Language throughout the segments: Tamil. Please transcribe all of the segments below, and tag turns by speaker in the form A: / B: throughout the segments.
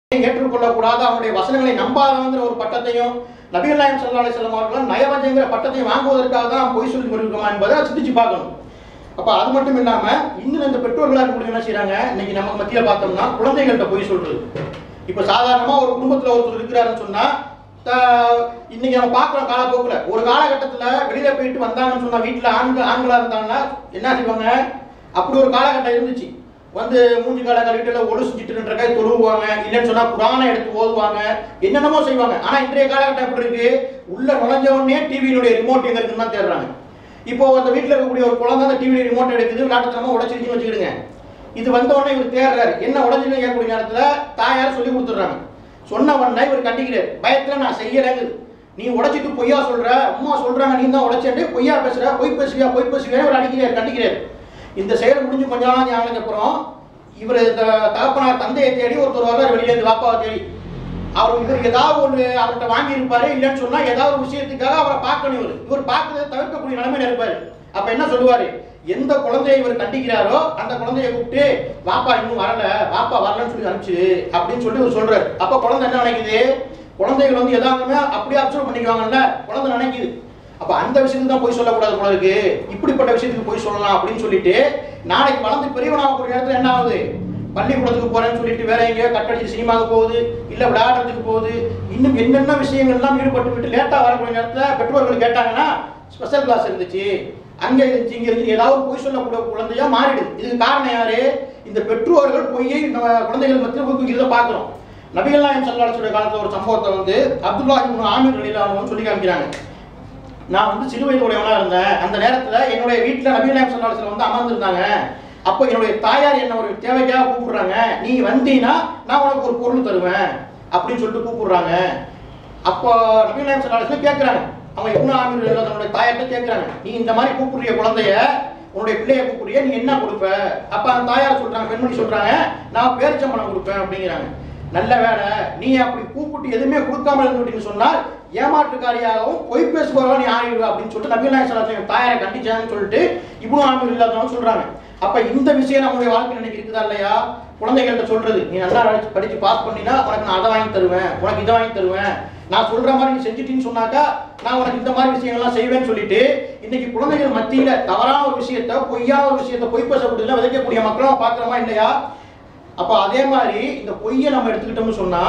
A: ஏற்றுக்கொள்ளக்கூடாத அவனுடைய வசனங்களை நம்பாதவங்கிற ஒரு பட்டத்தையும் நபிகள் நாயம் சல்லா அலிஸ்லாம் அவர்கள் நயவஞ்சங்கிற பட்டத்தையும் வாங்குவதற்காக தான் நாம் பொய் சொல்லி கொண்டிருக்கோமா என்பதை சிந்திச்சு பார்க்கணும் அப்ப அது மட்டும் இல்லாம இன்னும் இந்த பெற்றோர்களா இருக்கக்கூடிய என்ன செய்றாங்க இன்னைக்கு நம்ம மத்தியில பார்த்தோம்னா குழந்தைகள்கிட்ட பொய் சொல்றது இப்ப சாதாரணமா ஒரு குடும்பத்துல ஒருத்தர் இருக்கிறாருன்னு சொன்னா த- இன்னைக்கு நம்ம பார்க்குறோம் காலப்போக்குல ஒரு காலகட்டத்துல வெளியில போயிட்டு வந்தாங்கன்னு சொன்னா வீட்டுல ஆண்கள் ஆண்களா இருந்தாங்கன்னா என்ன செய்வாங்க அப்படி ஒரு காலகட்டம் இருந்துச்சு வந்து மூஞ்சி கால கழுவிட்டு ஒழு செஞ்சுட்டு கை தொழுவாங்க இல்லைன்னு சொன்னா குரானை எடுத்து ஓதுவாங்க என்னென்னமோ செய்வாங்க ஆனா இன்றைய காலகட்டம் எப்படி இருக்கு உள்ள நுழைஞ்ச உடனே டிவியினுடைய ரிமோட் எங்க இருக்குன்னு தான் தேடுறாங்க இப்போ அந்த வீட்டில் இருக்கக்கூடிய ஒரு குழந்தை அந்த டிவி ரிமோட் எடுக்குது விளையாட்டுத்தனமா உடச்சிருச்சுன்னு வச்சுக்கிடுங்க இது வந்த உடனே இவர் தேடுறாரு என்ன உடஞ்சுன்னு கேட்கக்கூடிய நேரத்துல தாயார் சொல்லி கொடுத்துட்றாங்க சொன்ன உடனே இவர் கண்டிக்கிறார் பயத்துல நான் செய்யலைங்குது நீ உடைச்சிட்டு பொய்யா சொல்ற அம்மா சொல்றாங்க நீ தான் உடைச்சேன்ட்டு பொய்யா பேசுற பொய் பேசுவியா பொய் பேசுவியா இவர் அடிக்கிறார் கண்டிக்கிறார் இந்த செயல் முடிஞ்சு கொஞ்ச நாள் ஞாபகம் அப்புறம் இவர் இந்த தகப்பனார் தந்தையை தேடி ஒருத்தர் வர்றாரு வெளியில இருந்து வாப்பாவை தேடி அவர் இவர் ஏதாவது ஒன்று அவர்கிட்ட வாங்கி இருப்பாரு இல்லைன்னு சொன்னா ஏதாவது ஒரு விஷயத்துக்காக அவரை பார்க்கணும் இவர் இவர் பார்க்கறதை தவிர்க்கக்கூடிய நிலைமையில இருப்பாரு அப்ப என்ன சொல்லுவாரு எந்த குழந்தையை இவர் கண்டிக்கிறாரோ அந்த குழந்தையை கூப்பிட்டு வாப்பா இன்னும் வரல வாப்பா வரலன்னு சொல்லி அனுப்பிச்சு அப்படின்னு சொல்லி இவர் சொல்றாரு அப்ப குழந்தை என்ன நினைக்குது குழந்தைகள் வந்து எதாலுமே அப்படியே அப்சர்வ் பண்ணிக்குவாங்கல்ல குழந்தை நினைக்குது அப்ப அந்த விஷயத்துக்கு தான் போய் சொல்லக்கூடாது போல இருக்கு இப்படிப்பட்ட விஷயத்துக்கு போய் சொல்லலாம் அப்படின்னு சொல்லிட்டு நாளைக்கு வளர்ந்து பெரியவனாகக்கூடிய இடத்துல என்ன ஆகுது பள்ளிக்கூடத்துக்கு போறேன்னு சொல்லிட்டு வேற எங்கேயோ கட்டடிச்சு சினிமாவுக்கு போகுது இல்ல விளையாடுறதுக்கு போகுது இன்னும் என்னென்ன விஷயங்கள்லாம் ஈடுபட்டு விட்டு லேட்டா வரக்கூடிய நேரத்துல பெற்றோர்கள் கேட்டாங்கன்னா ஸ்பெஷல் கிளாஸ் இருந்துச்சு அங்க இருந்துச்சு இங்க இருந்து ஏதாவது பொய் சொல்லக்கூடிய குழந்தையா மாறிடுது இதுக்கு காரணம் யாரு இந்த பெற்றோர்கள் பொய்யை நம்ம குழந்தைகள் மத்தியில் ஊக்குவிக்கிறத பார்க்கிறோம் நபிகள் நாயம் சல்லாசுடைய காலத்துல ஒரு சம்பவத்தை வந்து அப்துல்லா இப்னு ஆமீர் அலிலானு சொல்லி காமிக்கிறாங்க நான் வந்து சிறு வயது உடையவனா இருந்தேன் அந்த நேரத்துல என்னுடைய வீட்டுல நபிகள் நாயம் சல்லாசுல வந்து அமர்ந்திருந்தாங்க அப்போ என்னுடைய தாயார் என்ன ஒரு தேவைக்காக கூப்பிடுறாங்க நீ வந்தீங்கன்னா நான் உனக்கு ஒரு பொருள் தருவேன் அப்படின்னு சொல்லிட்டு கூப்பிடுறாங்க அப்போ நபிகள் நாயம் சல்லாசுல கேட்குறாங்க அவங்க இப்னு ஆமீர் தன்னுடைய தாயார்கிட்ட கேட்குறாங்க நீ இந்த மாதிரி கூப்பிடுறிய குழந்தைய உன்னுடைய பிள்ளைய கூப்பிடுறிய நீ என்ன கொடுப்ப அப்ப அந்த தாயார் சொல்றாங்க பெண்மணி சொல்றாங்க நான் பேரிச்சம்பழம் கொடுப்பேன் அப்படிங்கிறாங்க நல்ல வேலை நீ அப்படி கூப்பிட்டு எதுவுமே கொடுக்காம இருந்து அப்படின்னு சொன்னால் ஏமாற்றுக்காரியாகவும் பொய் பேசுபவராக நீ ஆகிடுவ அப்படின்னு சொல்லிட்டு நபிகள் நாயகம் ஸல்லல்லாஹு அலைஹி வஸல்லம் தாயாரை கண்டிச்சாங்கன்னு சொல்லிட்டு இப்னு ஆமீர் இல்லாதவங்க சொல்றாங்க அப்ப இந்த விஷயம் நம்முடைய வாழ்க்கையில் இன்னைக்கு இருக்குதா இல்லையா குழந்தைகள்கிட்ட சொல்றது நீ நல்லா படிச்சு படிச்சு பாஸ் பண்ணினா உனக்கு நான் அதை வாங்கி தருவேன் உனக்கு இதை வாங்கி தருவேன் நான் சொல்ற மாதிரி நீ செஞ்சுட்டீன்னு சொன்னாக்கா நான் உனக்கு இந்த மாதிரி விஷயங்கள்லாம் செய்வேன்னு சொல்லிட்டு இன்னைக்கு குழந்தைகள் மத்தியில தவறான ஒரு விஷயத்த பொய்யான ஒரு விஷயத்த பொய் பேசக்கூடியதுல விதைக்கக்கூடிய மக்களும் பார்க்குறோமா இல்லையா அப்ப அதே மாதிரி இந்த பொய்யை நம்ம எடுத்துக்கிட்டோம்னு சொன்னா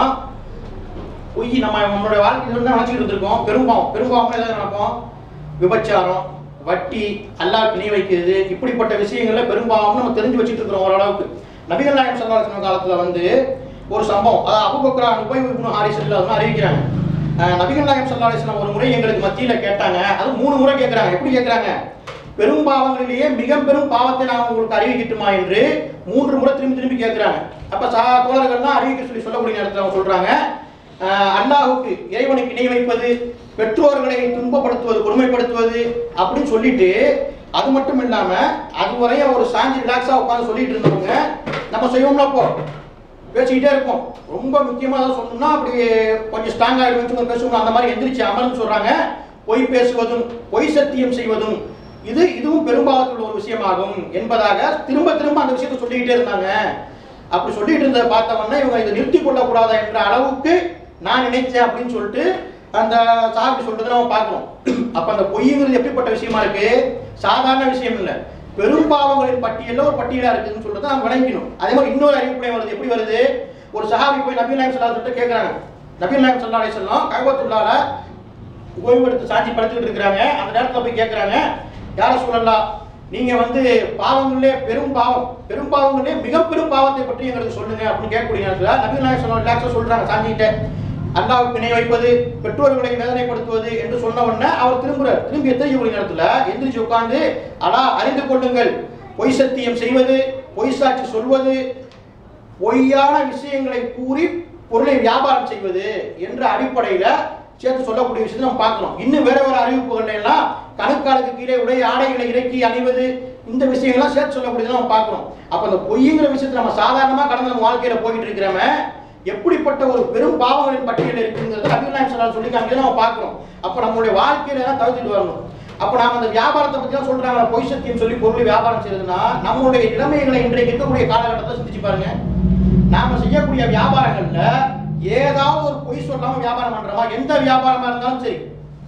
A: பொய் நம்ம நம்மளுடைய வாழ்க்கையில இருந்து நினைச்சிட்டு இருந்திருக்கோம் பெரும்பாவம் பெரும்பாவம் எதாவது நினைப்போம் விபச்சாரம் வட்டி அல்லாஹ் இணை வைக்கிறது இப்படிப்பட்ட விஷயங்கள்ல பெரும்பாவம் நம்ம தெரிஞ்சு வச்சுட்டு இருக்கிறோம் ஓரளவுக்கு நபிகள் நாயகம் சல்லாஹ் காலத்துல வந்து ஒரு சம்பவம் அதாவது அபுபக்ரா உபய் இப்னு ஹாரிஸ் இல்லாதவங்க அறிவிக்கிறாங்க அஹ் நபிகள் நாயகம் சல்லா அலிஸ்லாம் ஒரு முறை எங்களுக்கு மத்தியில கேட்டாங்க அது மூணு முறை கேட்கறாங்க எப்படி கேட்கறாங்க பெரும் பாவங்களிலேயே மிக பெரும் பாவத்தை நான் உங்களுக்கு அறிவிக்கட்டுமா என்று மூன்று முறை திரும்பி திரும்பி கேட்கிறாங்க அப்ப சா தோழர்கள் தான் அறிவிக்க சொல்லி சொல்லக்கூடிய நேரத்தில் அவங்க சொல்றாங்க அஹ் அல்லாஹுக்கு இறைவனுக்கு இணை வைப்பது பெற்றோர்களை துன்பப்படுத்துவது கொடுமைப்படுத்துவது அப்படின்னு சொல்லிட்டு அது மட்டும் இல்லாம அதுவரையும் ஒரு சாஞ்சி ரிலாக்ஸா உட்காந்து சொல்லிட்டு இருந்தவங்க நம்ம செய்வோம்ல அப்போ பேசிக்கிட்டே இருப்போம் ரொம்ப முக்கியமாக ஏதாவது சொல்லணும்னா அப்படி கொஞ்சம் ஸ்ட்ராங் ஆகிடுச்சு பேசுவோம் அந்த மாதிரி எந்திரிச்சு அமர்ந்து சொல்றாங்க பொய் பேசுவதும் பொய் சத்தியம் செய்வதும் இது இதுவும் பெரும்பாவத்தில் ஒரு விஷயமாகும் என்பதாக திரும்ப திரும்ப அந்த விஷயத்தை சொல்லிக்கிட்டே இருந்தாங்க அப்படி சொல்லிட்டு இருந்ததை பார்த்தவொடனே இவங்க இதை நிறுத்தி கொள்ளக்கூடாதா என்ற அளவுக்கு நான் நினைச்சேன் அப்படின்னு சொல்லிட்டு அந்த சாபி சொல்றதை நம்ம பார்க்கிறோம் அப்ப அந்த பொய்ங்கிறது எப்படிப்பட்ட விஷயமா இருக்கு சாதாரண விஷயம் இல்லை பெரும்பாவங்களின் பட்டியலில் ஒரு பட்டியலா இருக்குதுன்னு சொல்றதை நம்ம விளங்கிக்கணும் அதே மாதிரி இன்னொரு அறிவிப்புலையும் வருது எப்படி வருது ஒரு சஹாபி போய் நபீல் நாயம் சல்லா கிட்ட கேட்கறாங்க நபீல் நாயம் சல்லா அலி சொல்லம் கைபத்துள்ளால ஓய்வெடுத்து சாட்சி படுத்துக்கிட்டு இருக்கிறாங்க அந்த நேரத்தில் போய் கேட்குறாங்க யார சொல்லலாம் நீங்க வந்து பாவங்களே பெரும் பாவம் பெரும் பாவங்களே மிக பெரும் பாவத்தை பற்றி எங்களுக்கு சொல்லுங்க அப்படின்னு கேட்கக்கூடிய நேரத்தில் நபீல் நாயம் சொல்ல ரிலாக்ஸாக சொல்றாங்க சாஞ்சிக்கிட்ட அல்லாவுக்கு இணை வைப்பது பெற்றோர்களை வேதனைப்படுத்துவது என்று சொன்ன உடனே அவர் திரும்புறார் திரும்பி எத்தனை நேரத்துல எந்திரிச்சு உட்கார்ந்து அலா அறிந்து கொள்ளுங்கள் பொய் சத்தியம் செய்வது பொய் சாட்சி சொல்வது பொய்யான விஷயங்களை கூறி பொருளை வியாபாரம் செய்வது என்ற அடிப்படையில சேர்த்து சொல்லக்கூடிய விஷயத்தை நம்ம பார்க்கிறோம் இன்னும் வேற வேற அறிவிப்புகள்ல எல்லாம் கணுக்காலுக்கு கீழே உடைய ஆடைகளை இறக்கி அணிவது இந்த விஷயங்கள்லாம் சேர்த்து சொல்லக்கூடியதை நம்ம பார்க்கிறோம் அப்ப அந்த பொய்ங்கிற விஷயத்தை நம்ம சாதாரணமா கடந்த நம்ம வாழ்க்கையில போயிட்டு இருக்கிறவன் எப்படிப்பட்ட ஒரு பெரும் பாவங்களின் பட்டியல் இருக்குங்கிறத அபிநாயம் சொல்லால் சொல்லி காமிக்கிறத நம்ம பார்க்கிறோம் அப்ப நம்மளுடைய வாழ்க்கையில தான் தவிர்த்துட்டு வரணும் அப்ப நாம அந்த வியாபாரத்தை பத்தி தான் சொல்றாங்க பொய் சத்தியம் சொல்லி பொருள் வியாபாரம் செய்யறதுன்னா நம்மளுடைய நிலைமைகளை இன்றைக்கு இருக்கக்கூடிய காலகட்டத்தை சிந்திச்சு பாருங்க நாம செய்யக்கூடிய வியாபாரங்கள்ல சொல்லாம வியாபாரம் பண்றோமா எந்த வியாபாரமா இருந்தாலும் சரி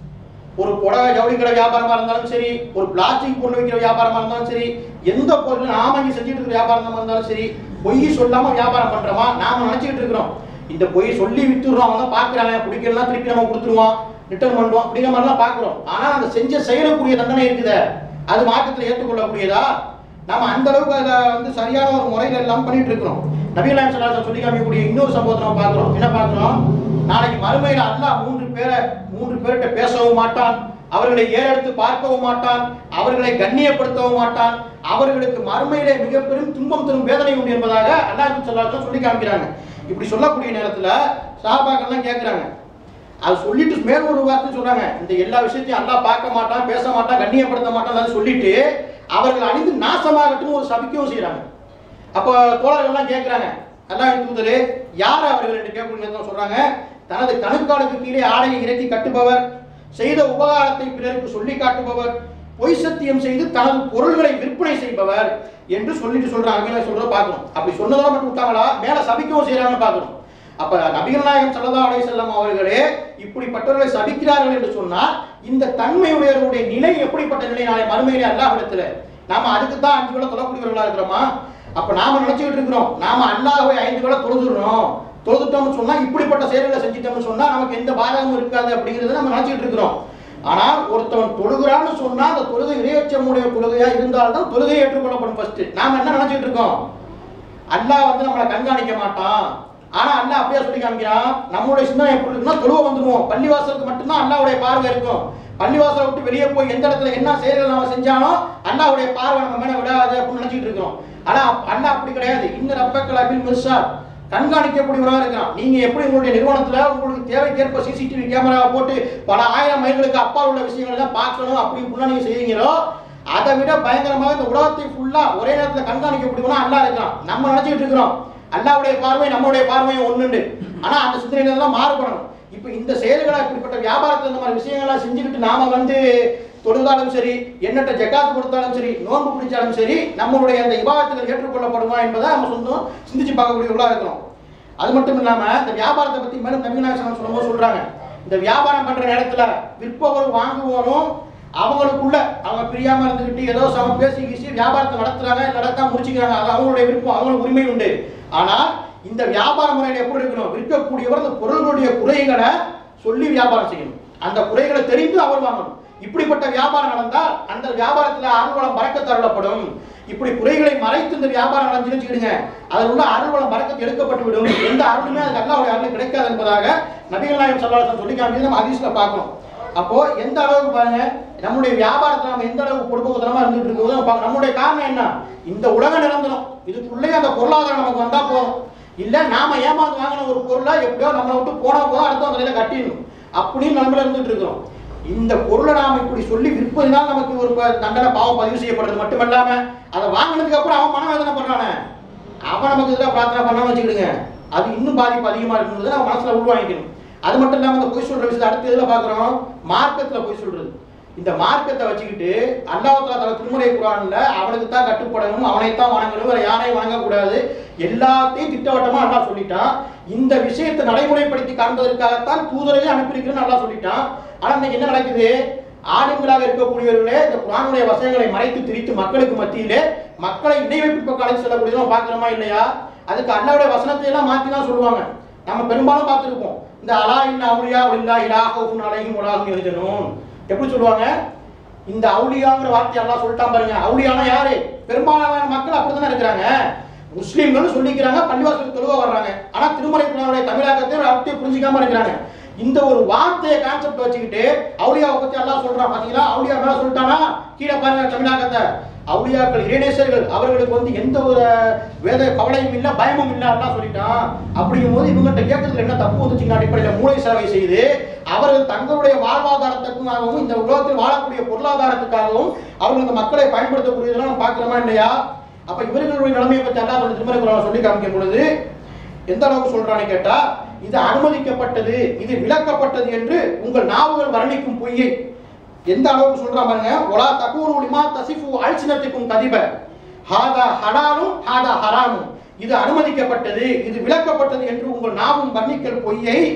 A: ஒரு புடவை ஜவுளி கடை வியாபாரமா இருந்தாலும் சரி ஒரு பிளாஸ்டிக் பொருள் விற்கிற வியாபாரமா இருந்தாலும் சரி எந்த பொருள் நாம இங்க செஞ்சுட்டு இருக்கிற வியாபாரமா இருந்தாலும் சரி பொய் சொல்லாம வியாபாரம் பண்றோமா நாம நினைச்சுக்கிட்டு இருக்கிறோம் இந்த பொய் சொல்லி வித்துடுறோம் அவங்க பாக்குறாங்க பிடிக்கலாம் திருப்பி நம்ம கொடுத்துருவோம் ரிட்டர்ன் பண்ணுவோம் அப்படிங்கிற மாதிரிலாம் பாக்குறோம் ஆனா அந்த செஞ்ச செயலக்கூடிய தண்டனை இருக்குதே அது மார்க்கத்தில் ஏற்றுக்கொள்ளக்கூடியதா நாம அந்த அளவுக்கு அதை வந்து சரியான ஒரு முறையில எல்லாம் பண்ணிட்டு இருக்கிறோம் நபிகளாம் சலாசம் சொல்லி காமிக்கக்கூடிய இன்னொரு சம்பவத்தை நம்ம பார்க்கிறோம் என்ன பார்க்கிறோம் நாளைக்கு மறுமையில அல்லாஹ் மூன்று பேரை மூன்று பேர்கிட்ட பேசவும் மாட்டான் அவர்களை ஏறெடுத்து பார்க்கவும் மாட்டான் அவர்களை கண்ணியப்படுத்தவும் மாட்டான் அவர்களுக்கு மறுமையிலே மிக பெரும் துன்பம் தரும் வேதனை உண்டு என்பதாக அல்லாஹ் சலாசம் சொல்லி காமிக்கிறாங்க இப்படி சொல்லக்கூடிய நேரத்துல சாபாக்கள்லாம் கேட்கிறாங்க அது சொல்லிட்டு மேல் ஒரு வார்த்தை சொல்றாங்க இந்த எல்லா விஷயத்தையும் அல்லாஹ் பார்க்க மாட்டான் பேச மாட்டான் கண்ணியப்படுத்த மாட்டான் அதை சொல்லிட்டு அவர்கள் அணிந்து நாசமாகட்டும் ஒரு சபிக்கவும் செய்றாங்க அப்போ தோழர்கள்லாம் கேட்குறாங்க அல்லாஹ் தூதரே யார் அவர்கள் என்று கேட்கக்கூடிய சொல்றாங்க தனது கணுக்காலுக்கு கீழே ஆடையை இறக்கி கட்டுபவர் செய்த உபகாரத்தை பிறருக்கு சொல்லி காட்டுபவர் பொய் சத்தியம் செய்து தனது பொருள்களை விற்பனை செய்பவர் என்று சொல்லிட்டு சொல்றாங்க அங்கே சொல்றத பார்க்கணும் அப்படி சொன்னதோட மட்டும் விட்டாங்களா மேல சபிக்கவும் செய்யறாங்கன்னு பார்க்கணும் அப்ப நபிகள் நாயகம் ஸல்லல்லாஹு அலைஹி வஸல்லம் அவர்களே இப்படிப்பட்டவர்களை சபிக்கிறார்கள் என்று சொன்னால் இந்த தன்மையுடையவருடைய நிலை எப்படிப்பட்ட நிலை நாளை மறுமையிலே அல்லாஹ்விடத்துல நாம அதுக்கு தான் அஞ்சு வேளை தொழக்கூடியவர்களா இருக்கிறோமா அப்ப நாம நினைச்சுக்கிட்டு இருக்கிறோம் நாம அல்லாஹ்வை ஐந்து வேளை தொழுதுறோம் தொழுதுட்டோம்னு சொன்னா இப்படிப்பட்ட செயல்களை செஞ்சிட்டோம்னு சொன்னா நமக்கு எந்த பாதகமும் இருக்காது அப்படிங்கறத நம்ம நினைச்சுக்கிட்டு இருக்கிறோம் ஆனால் ஒருத்தவன் தொழுகிறான்னு சொன்னா அந்த தொழுகை இறையச்சமுடைய தொழுகையா இருந்தால்தான் தொழுகை ஏற்றுக்கொள்ளப்படும் ஃபர்ஸ்ட் நாம என்ன நினைச்சிட்டு இருக்கோம் அல்லாஹ் வந்து நம்மளை கண்காணிக்க மாட்டான் ஆனா அல்லாஹ் அப்படியே சொல்லி காமிக்கிறான் நம்மளுடைய சிந்தனை எப்படி இருக்குன்னா தொழுவ வந்துருவோம் பள்ளிவாசலுக்கு மட்டும்தான் அல்லாஹ்வுடைய பார்வை இருக்கும் பள்ளிவாசலை விட்டு வெளியே போய் எந்த இடத்துல என்ன செயல்கள் நாம செஞ்சாலும் அல்லாஹ்வுடைய பார்வை நம்ம மேல விடாது அப்படின்னு நினைச்சிட்டு இருக்கிறோம் ஆனா அல்லாஹ் அப்படி கிடையாது இந்த ரப்பக்கல் அபில் மிர்சா கண்காணிக்கக்கூடியவராக இருக்கிறான் நீங்க எப்படி உங்களுடைய நிறுவனத்துல உங்களுக்கு தேவைக்கேற்ப சிசிடிவி கேமரா போட்டு பல ஆயிரம் மைல்களுக்கு அப்பால் உள்ள விஷயங்களை எல்லாம் பார்க்கணும் அப்படி இப்படிலாம் நீங்க செய்வீங்களோ அதை விட பயங்கரமாக இந்த உலகத்தை ஃபுல்லா ஒரே நேரத்துல கண்காணிக்கக்கூடியவனா அல்லாஹ் இருக்கான் நம்ம நினைச்சிட்டு இருக்கிறோம் அல்லாஹ்வுடைய பார்வை நம்மளுடைய பார்வையும் ஒண்ணுண்டு ஆனா அந்த சிந்தனையில எல்லாம் மாறுபடணும் இப்போ இந்த செயல்களை இப்படிப்பட்ட வியாபாரத்தில் இந்த மாதிரி விஷயங்கள்லாம் செஞ்சுக்கிட்டு நாம வந்து தொழுதாலும் சரி எண்ணற்ற ஜக்காத்து கொடுத்தாலும் சரி நோன்பு பிடிச்சாலும் சரி நம்மளுடைய அந்த விவாதத்துகள் ஏற்றுக்கொள்ளப்படுமா என்பதை நம்ம சொந்தம் சிந்திச்சு பார்க்கக்கூடியவர்களா இருக்கிறோம் அது மட்டும் இல்லாம இந்த வியாபாரத்தை பத்தி மேலும் நபிநாயகம் சொல்லும்போது சொல்றாங்க இந்த வியாபாரம் பண்ற நேரத்துல விற்பவரும் வாங்குவோரும் அவங்களுக்குள்ள அவங்க பிரியாம இருந்துகிட்டு ஏதோ சம பேசி கீசி வியாபாரத்தை நடத்துறாங்க நடக்காம முடிச்சுக்கிறாங்க அது அவங்களுடைய விருப்பம் அவங்களுக்கு உரிமை உண்டு ஆனால் இந்த வியாபார முறையில எப்படி இருக்கணும் விற்கக்கூடியவர் அந்த பொருள்களுடைய குறைகளை சொல்லி வியாபாரம் செய்யணும் அந்த குறைகளை தெரிந்து அவர் வாங்கணும் இப்படிப்பட்ட வியாபாரம் நடந்தால் அந்த வியாபாரத்துல அருள்வளம் பறக்கத்து அருளப்படும் இப்படி குறைகளை மறைத்து இந்த வியாபாரம் நடந்துன்னு வச்சுக்கிடுங்க அதில் உள்ள அருள்வளம் பறக்கத்து எடுக்கப்பட்டு விடும் எந்த அருளுமே அதுக்கு அல்லாவுடைய அருள் கிடைக்காது என்பதாக நபிகள் நாயகம் சல்லாசன் சொல்லி காமிச்சு நம்ம ஹதீஸ்ல பார்க்கணும் அப்போ எந்த அளவுக்கு பாருங்க நம்முடைய வியாபாரத்துல நம்ம எந்த அளவுக்கு பொறுப்புத்தனமா இருந்துட்டு இருக்கோம் நம்ம பார்க்கணும். நம்முடைய காரணம் என்ன இந்த உலக நிரந்தரம் இதுக்குள்ளே அந்த பொருளாதாரம் நமக்கு வந்தா போதும் இல்ல நாம ஏமாந்து வாங்கின ஒரு பொருளை எப்படியோ நம்மளை விட்டு போனா போதும் அடுத்த தலையில கட்டிடணும் அப்படின்னு நிலைமையில இருந்துட்டு இருக்கிறோம் இந்த பொருளை நாம இப்படி சொல்லி விற்பதுனால நமக்கு ஒரு ப- தண்டனை பாவம் பதிவு செய்யப்படுறது மட்டுமல்லாம அதை வாங்கினதுக்கு அப்புறம் அவன் மன வேதனை பண்றானே அவன் நமக்கு இதில் பிரார்த்தனை பண்ணாம வச்சுக்கிடுங்க அது இன்னும் பாதிப்பு அதிகமா இருக்குங்கிறத நம்ம மனசுல உள்வாங்கிக்கணும் அது மட்டும் இல்லாம இந்த பொய் சொல்ற விஷயத்தை அடுத்த இதுல பாக்குறோம் மார்க்கத்துல பொய் சொல்றது இந்த மார்க்கத்தை வச்சுக்கிட்டு அல்லாஹ் தலை திருமுறை குரான்ல அவனுக்கு தான் கட்டுப்படணும் அவனைத்தான் வணங்கணும் வேற யாரையும் வணங்கக்கூடாது எல்லாத்தையும் திட்டவட்டமா அல்லாஹ் சொல்லிட்டான் இந்த விஷயத்தை நடைமுறைப்படுத்தி காண்பதற்காகத்தான் தூதரையே அனுப்பியிருக்கிறேன்னு அல்லாஹ் சொல்லிட்டான் ஆனா இன்னைக்கு என்ன நடக்குது ஆளுங்களாக இருக்கக்கூடியவர்களே இந்த குரானுடைய வசனங்களை மறைத்து திரித்து மக்களுக்கு மத்தியிலே மக்களை இணைவைப்பு பக்கம் அழைத்து செல்லக்கூடியதான் பார்க்கிறோமா இல்லையா அதுக்கு அல்லாவுடைய வசனத்தை எல்லாம் மாத்தி தான் சொல்லுவாங்க நம்ம பெரும்பாலும் பார்த்துருப்போம் இந்த அலா இன்ன அவுளியா இல்லா இலாஹும் அலைஹிம் உலாகும் எழுதணும் எப்படி சொல்லுவாங்க இந்த அவுளியாங்கிற வார்த்தை எல்லாம் சொல்லிட்டான் பாருங்க அவுளியானா யாரு பெரும்பாலான மக்கள் அப்படித்தானே இருக்கிறாங்க முஸ்லீம்கள் சொல்லிக்கிறாங்க பள்ளிவாசலுக்கு தொழுவ வர்றாங்க ஆனா திருமலை குரானுடைய தமிழாக்கத்தை ஒரு அர்த்தத்தை புரிஞ்சுக்காம இருக்கிறாங்க இந்த ஒரு வார்த்தையை கான்செப்ட் வச்சுக்கிட்டு அவுளியாவை பத்தி எல்லாம் சொல்றான் பாத்தீங்களா அவுளியா மேல சொல்லிட்டானா கீழே பாருங்க தமிழாக்கத்தை அவுளியாக்கள் இறைநேசர்கள் அவர்களுக்கு வந்து எந்த ஒரு வேத கவலையும் இல்லை பயமும் இல்லை எல்லாம் சொல்லிட்டான் அப்படிங்கும்போது இவங்ககிட்ட கேட்கறதுல என்ன தப்பு வந்துச்சுங்க அடிப்படையில் மூளை சேவை செய்து அவர்கள் தங்களுடைய வாழ்வாதாரத்துக்காகவும் இந்த உலகத்தில் வாழக்கூடிய பொருளாதாரத்துக்காகவும் அவர்கள் இந்த மக்களை பயன்படுத்தக்கூடியதெல்லாம் நம்ம பார்க்கிறோமா இல்லையா அப்ப இவர்களுடைய நிலைமையை பற்றி அல்லாஹ் திருமறை குரான் சொல்லி காமிக்கும் பொழுது எந்த அளவுக்கு சொல்றான்னு கேட்டா இது அனுமதிக்கப்பட்டது இது விலக்கப்பட்டது என்று உங்கள் நாவுகள் வர்ணிக்கும் பொய்யை எந்த அளவுக்கு சொல்றான் பாருங்க ஒலா தகூரு லிமா தசிஃபு அல்சினத்துக்கும் கதிப ஹாதா ஹலாலும் ஹாதா ஹராமும் இது அனுமதிக்கப்பட்டது இது விலக்கப்பட்டது என்று உங்கள் நாவும் வர்ணிக்கல் பொய்யை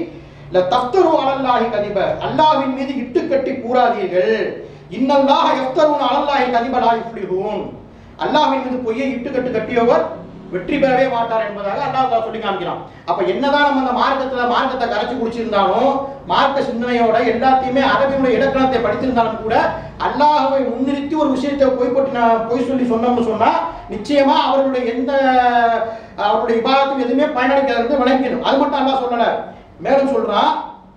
A: இல்ல தஃப்தரு அலல்லாஹி கதிப அல்லாஹ்வின் மீது இட்டு கட்டி கூறாதீர்கள் இன்னல்லாஹ யஃப்தருன அலல்லாஹி கதிப லா யுஃப்லிஹூன் அல்லாஹ்வின் மீது பொய்யை இட்டு கட்டு கட்டியவர் வெற்றி பெறவே மாட்டார் என்பதாக அல்லாஹ் தஆலா சொல்லி காமிக்கிறான் அப்ப என்னதான் நம்ம அந்த மார்க்கத்துல மார்க்கத்தை கரைச்சு குடிச்சிருந்தாலும் மார்க்க சிந்தனையோட எல்லாத்தையுமே அரபியுடைய இலக்கணத்தை படித்திருந்தாலும் கூட அல்லாஹ்வை முன்னிறுத்தி ஒரு விஷயத்தை பொய்ப்பட்டு நான் பொய் சொல்லி சொன்னோம்னு சொன்னா நிச்சயமா அவர்களுடைய எந்த அவருடைய விவாதத்துக்கு எதுவுமே பயனளிக்கிறது விளங்கிடும் அது மட்டும் அல்லாஹ் சொல்லல மேலும் சொல்றான்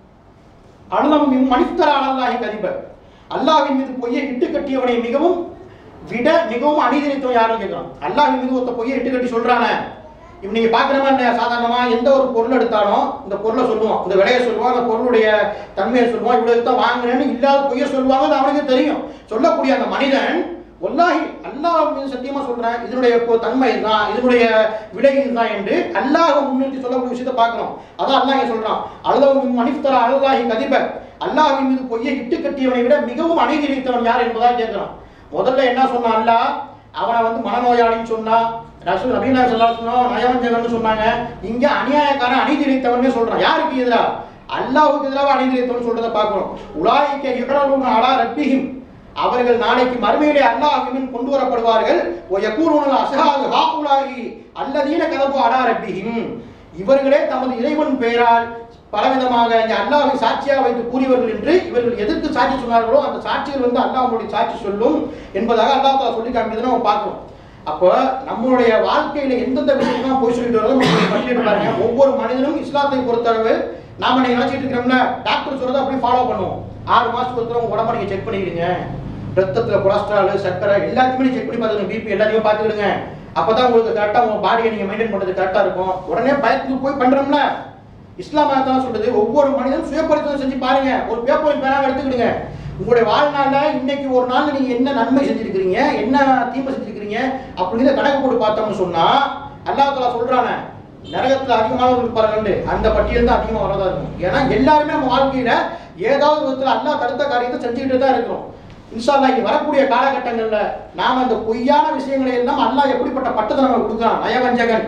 A: அனுலமும் மனிதர அல்லாஹி கதிப அல்லாஹ்வின் மீது பொய்யை இட்டு கட்டியவனை மிகவும் விட மிகவும் அநீதித்தவன் யாரும் கேட்கிறான் அல்லாஹ்வின் மீது ஒருத்த பொய்யை இட்டு கட்டி சொல்றானே இப்ப நீங்க பாக்குறமா இல்லையா சாதாரணமா எந்த ஒரு பொருள் எடுத்தாலும் இந்த பொருளை சொல்லுவோம் இந்த விலையை சொல்லுவோம் அந்த பொருளுடைய தன்மையை சொல்லுவோம் இவ்வளவு தான் வாங்குறேன்னு இல்லாத பொய்யை சொல்லுவாங்க அது அவனுக்கு தெரியும் சொல்லக்கூடிய அந்த மனிதன் வல்லாஹி அல்லாஹ் மீது சத்தியமா சொல்றேன் இதனுடைய இப்போ தன்மை இதுதான் இதனுடைய விலை இதுதான் என்று அல்லாஹ் முன்னிறுத்தி சொல்லக்கூடிய விஷயத்தை பார்க்கிறோம் அதான் அல்லாஹ் இங்க சொல்றான் அல்லாஹ் மனிதரா அல்லாஹி கதிப அல்லாஹ்வின் மீது பொய்யை இட்டு கட்டியவனை விட மிகவும் அநீதி இழைத்தவன் யார் என்பதா கேட்கிறான் முதல்ல என்ன சொன்னான் அல்லாஹ் அவனை வந்து மனநோயாளின்னு சொன்னா ரசூல் நபீனா சொல்லா சொன்னோம் நயவஞ்சகன்னு சொன்னாங்க இங்க அநியாயக்காரன் அநீதி இழைத்தவனே சொல்றான் யாருக்கு எதிரா அல்லாஹ்வுக்கு எதிராக அநீதி இழைத்தவன் சொல்றதை பார்க்கிறோம் உலாய்க்க இகரலும் அலா ரப்பிஹிம் அவர்கள் நாளைக்கு மறுமையிலே அல்லாஹ்வின் கொண்டு வரப்படுவார்கள் ஓ யகூலுன அஸ்ஹாபு ஹாஉலாஹி அல்லதீன கதபு அலா ரப்பிஹிம் இவர்களே தமது இறைவன் பெயரால் பலவிதமாக இங்கே அல்லாஹ்வை சாட்சியாக வைத்து கூறியவர்கள் என்று இவர்கள் எதற்கு சாட்சி சொன்னார்களோ அந்த சாட்சிகள் வந்து அல்லாஹ்வுடைய சாட்சி சொல்லும் என்பதாக அல்லாஹ் தஆலா சொல்லி காமிக்கிறதை நம்ம பார்க்கிறோம் அப்போ நம்மளுடைய வாழ்க்கையில எந்தெந்த விஷயத்தான் போய் சொல்லிட்டு வரதோ பட்டியலிட்டு பாருங்க ஒவ்வொரு மனிதனும் இஸ்லாத்தை பொறுத்தளவு நாம நீங்க நினைச்சிட்டு இருக்கிறோம்ல டாக்டர் சொல்றதை அப்படியே ஃபாலோ பண்ணுவோம் ஆறு மாசத்துக்கு ஒருத்தர் உங்க உடம்ப நீங்க செக் பண்ணிக்கிடுங்க ரத்தத்துல கொலஸ்ட்ரால் சர்க்கரை எல்லாத்தையுமே செக் பண்ணி பார்த்துக்கணும் பிபி எல்லாத்தையும் பார்த்துக்கிடுங்க அப்பதான் உங்களுக்கு கரெக்டா உங்க பாடியை நீங்க மெயின்டைன் பண்றது கரெக்டா இருக்கும் உடனே பயத்துக்கு போய் பண்றோம்ல இஸ்லாம் தான் சொல்றது ஒவ்வொரு மனிதனும் சுய பரிசோதனை செஞ்சு பாருங்க ஒரு பேப்பர் பேனாவை எடுத்துக்கிடுங்க உங்களுடைய வாழ்நாள்ல இன்னைக்கு ஒரு நாள் நீங்க என்ன நன்மை செஞ்சிருக்கிறீங்க என்ன தீமை செஞ்சிருக்கிறீங்க அப்படிங்கிற கணக்கு போட்டு பார்த்தோம்னு சொன்னா அல்லாஹ் தஆலா சொல்றானே நரகத்துல அதிகமானவர்கள் பாருங்க அந்த பட்டியல் தான் அதிகமா வரதா இருக்கும் ஏன்னா எல்லாருமே நம்ம வாழ்க்கையில ஏதாவது விதத்துல அல்லாஹ் தடுத்த காரியத்தை செஞ்சுக்கிட்டு தான் இருக்கிறோம் இன்ஷா அல்லாஹ் இனி வரக்கூடிய காலகட்டங்கள்ல நாம அந்த பொய்யான விஷயங்களை எல்லாம் அல்லாஹ் எப்படிப்பட்ட பட்டத்தை நம்ம கொடுக்குறான் நயவஞ்சகன்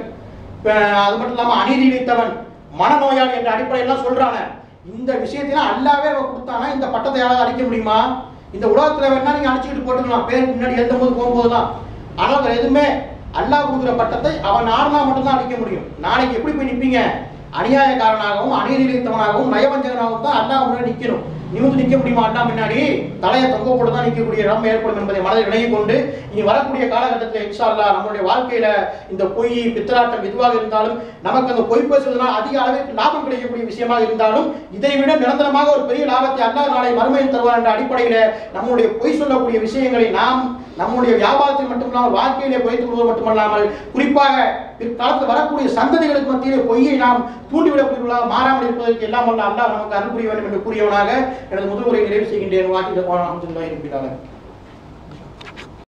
A: அஹ் அது மட்டும் இல்லாம அநீதி இழைத்தவன் மனநோயாளி என்ற அடிப்படையெல்லாம் சொல்றானே இந்த விஷயத்தையும் அல்லாவே அவன் கொடுத்தானா இந்த பட்டத்தை யாராவது அழிக்க முடியுமா இந்த உலகத்துல வேணா நீங்க அழிச்சுக்கிட்டு போட்டுக்கலாம் பேர் முன்னாடி எழுதும்போது போகும்போதுலாம் ஆனால் அது எதுவுமே அல்லாஹ் கொடுக்குற பட்டத்தை அவன் நாடுனா மட்டும்தான் அழிக்க முடியும் நாளைக்கு எப்படி போய் நிற்பீங்க அநியாயக்காரனாகவும் அநீதி இழைத்தவனாகவும் நயவஞ்சகனாகவும் தான் அல்லாஹ் முன்னாடி நிற்கணும் நிமிந்து நிற்க முடியுமா அல்லாஹ் முன்னாடி தலையை தொங்க போட்டு தான் நிற்கக்கூடிய இடம் ஏற்படும் என்பதை மனதில் விலகிக் கொண்டு இனி வரக்கூடிய காலகட்டத்தில் இன்ஷா அல்லாஹ் நம்மளுடைய வாழ்க்கையில இந்த பொய் பித்தலாட்டம் எதுவாக இருந்தாலும் நமக்கு அந்த பொய் பேசுவதனால் அதிக அளவிற்கு லாபம் கிடைக்கக்கூடிய விஷயமாக இருந்தாலும் இதை விட நிரந்தரமாக ஒரு பெரிய லாபத்தை அல்லாஹ் நாளை மறுமையில் தருவார் என்ற அடிப்படையில நம்முடைய பொய் சொல்லக்கூடிய விஷயங்களை நாம் நம்முடைய வியாபாரத்தில் மட்டுமில்லாமல் வாழ்க்கையிலே குறைத்துக் கொள்வது மட்டுமல்லாமல் குறிப்பாக பிற்காலத்தில் வரக்கூடிய சந்ததிகளுக்கு மத்தியிலே பொய்யை நாம் தூண்டிவிடக்கூடியவர்களாக மாறாமல் இருப்பதற்கு எல்லாம் வல்ல அல்லாஹ் நமக்கு அருள் புரிய வேண்டும் என்று கூறியவனாக எனது முதல் உரை நிறைவு செய்கின்றேன் வாக்கிட்டு போன அஹமதுல்லாஹி ரபில் ஆலமீன்